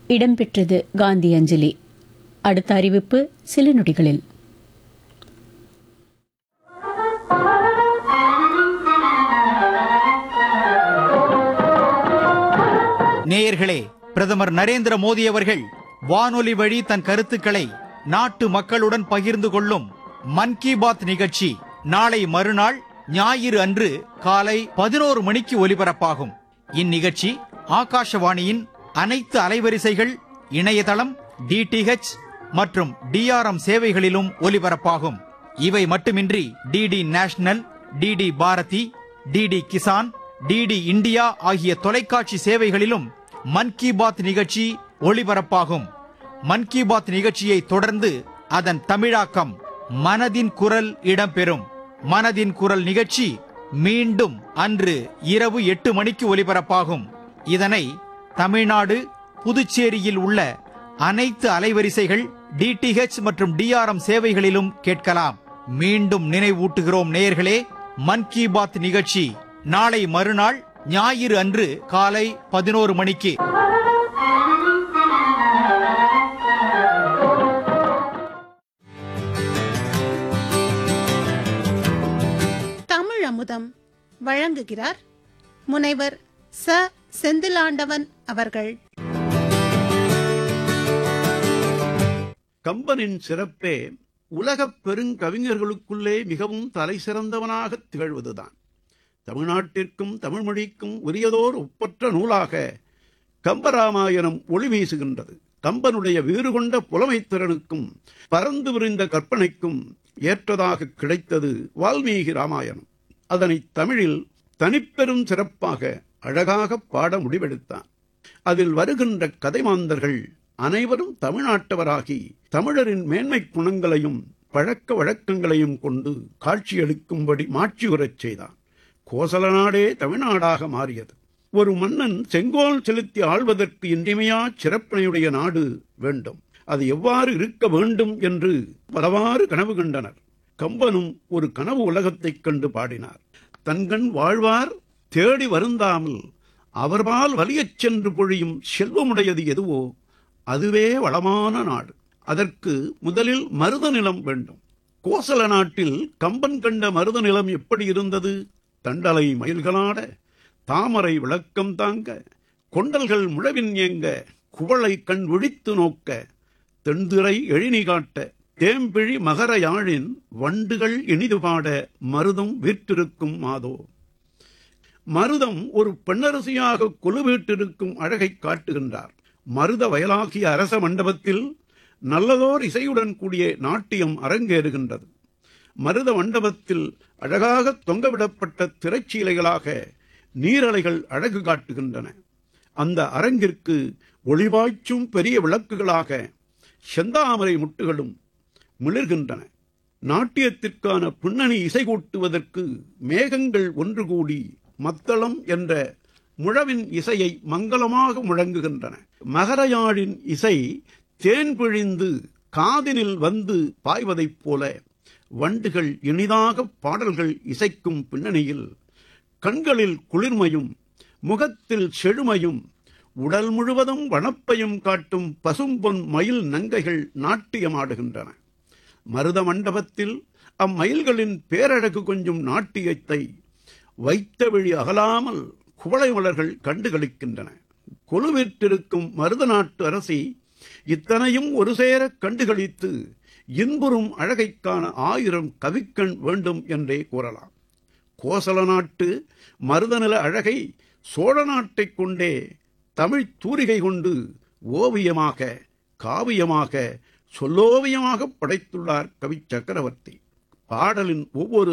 இடம்பெற்றது காந்தி அஞ்சலி அடுத்த அறிவிப்பு சில நொடிகளில் நேயர்களே பிரதமர் நரேந்திர மோடி அவர்கள் வானொலி வழி தன் கருத்துக்களை நாட்டு மக்களுடன் பகிர்ந்து கொள்ளும் மன் கி பாத் நிகழ்ச்சி நாளை மறுநாள் ஞாயிறு அன்று காலை பதினோரு மணிக்கு ஒலிபரப்பாகும் இந்நிகழ்ச்சி ஆகாஷவாணியின் அனைத்து அலைவரிசைகள் இணையதளம் டிடிஹெச் மற்றும் டிஆர்எம் சேவைகளிலும் ஒலிபரப்பாகும் இவை மட்டுமின்றி DD national DD Bharati DD Kisan DD India ஆகிய தொலைக்காட்சி சேவைகளிலும் மன் கி பாத் நிகழ்ச்சி ஒளிபரப்பாகும் மன் கி பாத் நிகழ்ச்சியை தொடர்ந்து அதன் தமிழாக்கம் மனதின் குரல் இடம்பெறும் மனதின் குரல் நிகழ்ச்சி மீண்டும் அன்று இரவு எட்டு மணிக்கு ஒலிபரப்பாகும் இதனை தமிழ்நாடு புதுச்சேரியில் உள்ள அனைத்து அலைவரிசைகள் டிடிஹெச் மற்றும் டிஆர்எம் சேவைகளிலும் கேட்கலாம் மீண்டும் நினைவூட்டுகிறோம் நேயர்களே மன் கி பாத் நிகழ்ச்சி நாளை மறுநாள் ஞாயிறு அன்று காலை பதினோரு மணிக்கு தமிழ் அமுதம் வழங்குகிறார் முனைவர் ச செந்திலாண்டவன் அவர்கள் கம்பனின் சிறப்பே உலகப் பெருங்கவிஞர்களுக்குள்ளே மிகவும் தலைசிறந்தவனாக திகழ்வதுதான் தமிழ்நாட்டிற்கும் தமிழ் மொழிக்கும் உரியதோர் ஒப்பற்ற நூலாக கம்பராமாயணம் ஒளி வீசுகின்றது கம்பனுடைய வீறு கொண்ட புலமைத் திறனுக்கும் பறந்து விரிந்த கற்பனைக்கும் ஏற்றதாக கிடைத்தது வால்மீகி ராமாயணம் அதனை தமிழில் தனிப்பெரும் சிறப்பாக அழகாக பாட முடிவெடுத்தான் அதில் வருகின்ற கதைமாந்தர்கள் அனைவரும் தமிழ்நாட்டவராகி தமிழரின் மேன்மைக் குணங்களையும் பழக்க வழக்கங்களையும் கொண்டு காட்சியளிக்கும்படி மாட்சியுறச் செய்தான் கோசல நாடே தமிழ்நாடாக மாறியது ஒரு மன்னன் செங்கோல் செலுத்தி ஆள்வதற்கு இன்றியமையா சிறப்பினையுடைய நாடு வேண்டும் அது எவ்வாறு இருக்க வேண்டும் என்று பலவாறு கனவு கண்டனர் கம்பனும் ஒரு கனவு உலகத்தைக் கண்டு பாடினார் தன்கண் வாழ்வார் தேடி வருந்தாமல் அவர்பால் வலியச் சென்று பொழியும் செல்வமுடையது எதுவோ அதுவே வளமான நாடு அதற்கு முதலில் மருத நிலம் வேண்டும் கோசல நாட்டில் கம்பன் கண்ட மருத நிலம் எப்படி இருந்தது தண்டலை மயில்களாட தாமரை விளக்கம் தாங்க கொண்டல்கள் முழவின் ஏங்க குவளை கண் விழித்து நோக்க தென்திரை எழினி காட்ட தேம்பிழி மகர யாழின் வண்டுகள் இனிது பாட மருதம் வீற்றிருக்கும் மாதோ மருதம் ஒரு பெண்ணரசியாக கொலுவீட்டிருக்கும் அழகை காட்டுகின்றார் மருத வயலாகிய அரச மண்டபத்தில் நல்லதோர் இசையுடன் கூடிய நாட்டியம் அரங்கேறுகின்றது மருத மண்டபத்தில் அழகாக தொங்கவிடப்பட்ட திரைச்சீலைகளாக நீரலைகள் அழகு காட்டுகின்றன அந்த அரங்கிற்கு ஒளிவாய்ச்சும் பெரிய விளக்குகளாக செந்தாமரை முட்டுகளும் மிளிர்கின்றன நாட்டியத்திற்கான பின்னணி இசை கூட்டுவதற்கு மேகங்கள் ஒன்று கூடி மத்தளம் என்ற முழவின் இசையை மங்களமாக முழங்குகின்றன மகரயாழின் இசை தேன் பிழிந்து காதினில் வந்து பாய்வதைப் போல வண்டுகள் இனிதாக பாடல்கள் இசைக்கும் பின்னணியில் கண்களில் குளிர்மையும் முகத்தில் செழுமையும் உடல் முழுவதும் வனப்பையும் காட்டும் பசும்பொன் மயில் நங்கைகள் நாட்டியமாடுகின்றன மருத மண்டபத்தில் அம்மயில்களின் பேரழகு கொஞ்சம் நாட்டியத்தை வைத்த விழி அகலாமல் குவளை மலர்கள் கண்டுகளிக்கின்றன கொலுவிற்றிருக்கும் மருத நாட்டு அரசி இத்தனையும் ஒரு சேர கண்டுகளித்து இன்புறும் அழகைக்கான ஆயிரம் கவிக்கண் வேண்டும் என்றே கூறலாம் கோசல நாட்டு மருதநில அழகை சோழ நாட்டைக் கொண்டே தமிழ் தூரிகை கொண்டு ஓவியமாக காவியமாக சொல்லோவியமாக படைத்துள்ளார் கவி சக்கரவர்த்தி பாடலின் ஒவ்வொரு